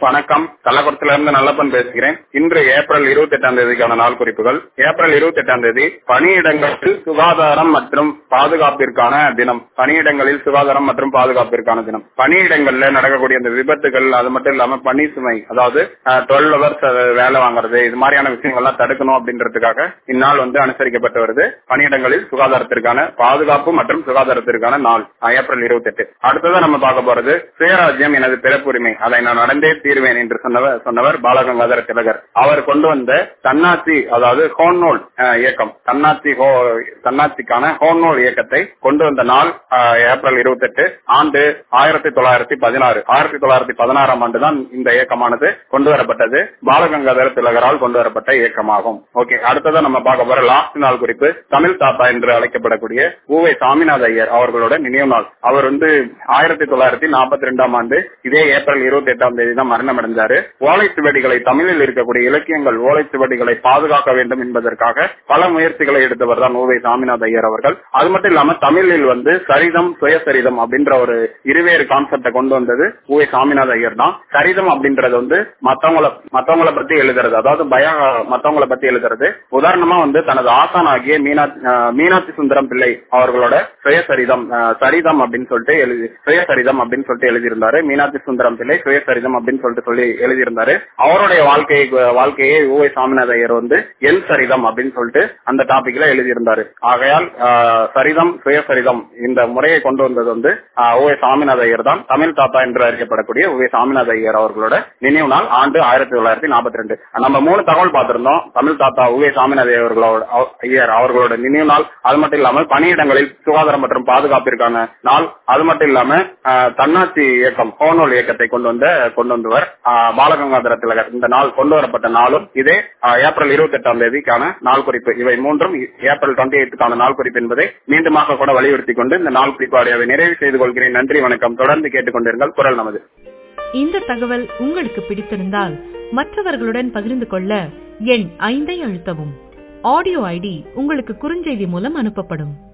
வணக்கம் கள்ளக்குளத்துல இருந்து நல்லப்பன் பேசுகிறேன் இன்று ஏப்ரல் இருபத்தி எட்டாம் தேதிக்கான நாள் குறிப்புகள் ஏப்ரல் இருபத்தி எட்டாம் தேதி பணியிடங்களில் சுகாதாரம் மற்றும் பாதுகாப்பிற்கான தினம் பணியிடங்களில் சுகாதாரம் மற்றும் பாதுகாப்பிற்கான தினம் பணியிடங்கள்ல நடக்கக்கூடிய இந்த விபத்துகள் அது மட்டும் இல்லாம பணி சுமை அதாவது டுவெல் ஹவர்ஸ் வேலை வாங்குறது இது மாதிரியான விஷயங்கள்லாம் தடுக்கணும் அப்படின்றதுக்காக இந்நாள் வந்து அனுசரிக்கப்பட்டு வருது பணியிடங்களில் சுகாதாரத்திற்கான பாதுகாப்பு மற்றும் சுகாதாரத்திற்கான நாள் ஏப்ரல் இருபத்தி எட்டு அடுத்ததான் நம்ம பார்க்க போறது சுயராஜ்யம் எனது பிறப்புரிமை அதை நான் நடந்தே தீர்வேன் என்று சொன்னவர் சொன்னவர் பாலகங்காதர திலகர் அவர் கொண்டு வந்த தன்னாட்சி அதாவது ஹோன்னோல் இயக்கம் தன்னாட்சி தன்னாட்சிக்கான ஹோன்னோல் இயக்கத்தை கொண்டு வந்த நாள் ஏப்ரல் இருபத்தி எட்டு ஆண்டு ஆயிரத்தி தொள்ளாயிரத்தி பதினாறு ஆயிரத்தி தொள்ளாயிரத்தி பதினாறாம் ஆண்டு தான் இந்த இயக்கமானது கொண்டு வரப்பட்டது பாலகங்காதர திலகரால் கொண்டு வரப்பட்ட இயக்கமாகும் ஓகே அடுத்ததான் நம்ம பார்க்க போற லாஸ்ட் நாள் குறிப்பு தமிழ் தாத்தா என்று அழைக்கப்படக்கூடிய ஊவை சாமிநாத ஐயர் அவர்களோட நினைவு நாள் அவர் வந்து ஆயிரத்தி தொள்ளாயிரத்தி நாற்பத்தி ரெண்டாம் ஆண்டு இதே ஏப்ரல் இருபத்தி எட்டாம் தேதி தான் மரணம் அடைந்தாரு ஓலைச்சுவடிகளை தமிழில் இருக்கக்கூடிய இலக்கியங்கள் ஓலைச்சுவடிகளை பாதுகாக்க வேண்டும் என்பதற்காக பல முயற்சிகளை எடுத்தவர் தான் ஊவை சாமிநாத ஐயர் அவர்கள் அது மட்டும் இல்லாம தமிழில் வந்து சரிதம் சுயசரிதம் அப்படின்ற ஒரு இருவேறு கான்செப்டை கொண்டு வந்தது ஊவை சாமிநாத ஐயர் தான் சரிதம் அப்படின்றது வந்து மத்தவங்கள மத்தவங்கள பத்தி எழுதுறது அதாவது பய மத்தவங்கள பத்தி எழுதுறது உதாரணமா வந்து தனது ஆசானாகிய மீனா மீனாட்சி சுந்தரம் பிள்ளை அவர்களோட சுயசரிதம் சரிதம் அப்படின்னு சொல்லிட்டு எழுதி சுயசரிதம் அப்படின்னு சொல்லிட்டு எழுதியிருந்தாரு மீனாட்சி சுந்தரம் பிள்ளை சுயசரிதம் அப்படின்னு சொல்லிட்டு சொல்லி எழுதியிருந்தாரு அவருடைய வாழ்க்கையை வாழ்க்கையை ஊவை சாமிநாத ஐயர் வந்து என் சரிதம் அப்படின்னு சொல்லிட்டு அந்த டாபிக்ல எழுதியிருந்தாரு ஆகையால் சரிதம் சுயசரிதம் இந்த முறையை கொண்டு வந்தது வந்து ஊவை சாமிநாத ஐயர் தான் தமிழ் தாத்தா என்று அறியப்படக்கூடிய ஊவை சாமிநாத ஐயர் அவர்களோட நினைவு நாள் ஆண்டு ஆயிரத்தி தொள்ளாயிரத்தி நாற்பத்தி ரெண்டு நம்ம மூணு தகவல் பார்த்திருந்தோம் தமிழ் தாத்தா ஊவே சாமிநாத அவர்களோட ஐயர் அவர்களோட நினைவு நாள் அது மட்டும் இல்லாமல் பணியிடங்களில் சுகாதாரம் மற்றும் பாதுகாப்பிற்கான நாள் அது மட்டும் இல்லாம தன்னாட்சி இயக்கம் ஹோனோல் இயக்கத்தை கொண்டு வந்த கொண்டு வந்தவர் பாலகங்காதர திலகர் இந்த நாள் கொண்டு வரப்பட்ட நாளும் இதே ஏப்ரல் இருபத்தி எட்டாம் தேதிக்கான நாள் குறிப்பு இவை மூன்றும் ஏப்ரல் டுவெண்ட்டி எயிட்டுக்கான நாள் குறிப்பு என்பதை மீண்டுமாக கூட வலியுறுத்தி கொண்டு இந்த நாள் குறிப்பு ஆடியோவை நிறைவு செய்து கொள்கிறேன் நன்றி வணக்கம் தொடர்ந்து கேட்டுக்கொண்டிருங்கள் குரல் நமது இந்த தகவல் உங்களுக்கு பிடித்திருந்தால் மற்றவர்களுடன் பகிர்ந்து கொள்ள எண் ஐந்தை அழுத்தவும் ஆடியோ ஐடி உங்களுக்கு குறுஞ்செய்தி மூலம் அனுப்பப்படும்